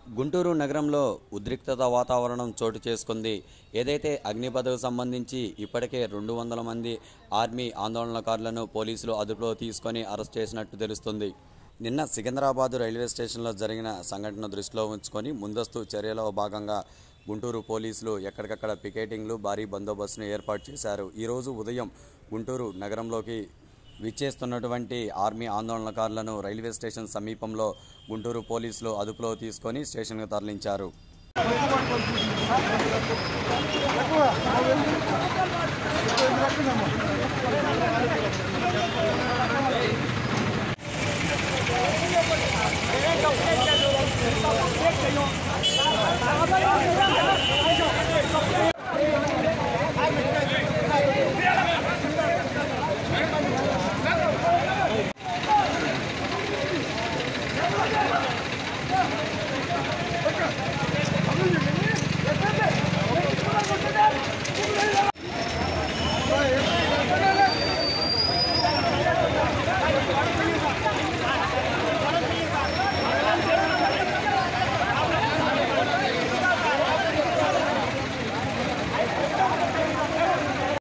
గుంటూరు నగరంలో ఉద్రిక్తత వాతావరణం చోటు చేసుకుంది ఏదైతే అగ్నిపథకు సంబంధించి ఇప్పటికే రెండు వందల మంది ఆర్మీ ఆందోళనకారులను పోలీసులు అదుపులో తీసుకొని అరెస్ట్ చేసినట్టు తెలుస్తుంది నిన్న సికింద్రాబాద్ రైల్వే స్టేషన్లో జరిగిన సంఘటన దృష్టిలో ఉంచుకొని ముందస్తు చర్యలో భాగంగా గుంటూరు పోలీసులు ఎక్కడికక్కడ పికెటింగ్లు భారీ బందోబస్తును ఏర్పాటు చేశారు ఈరోజు ఉదయం గుంటూరు నగరంలోకి విచ్చేస్తున్నటువంటి ఆర్మీ ఆందోళనకారులను రైల్వే స్టేషన్ సమీపంలో గుంటూరు పోలీసులు అదుపులో తీసుకొని స్టేషన్కు తరలించారు Hey,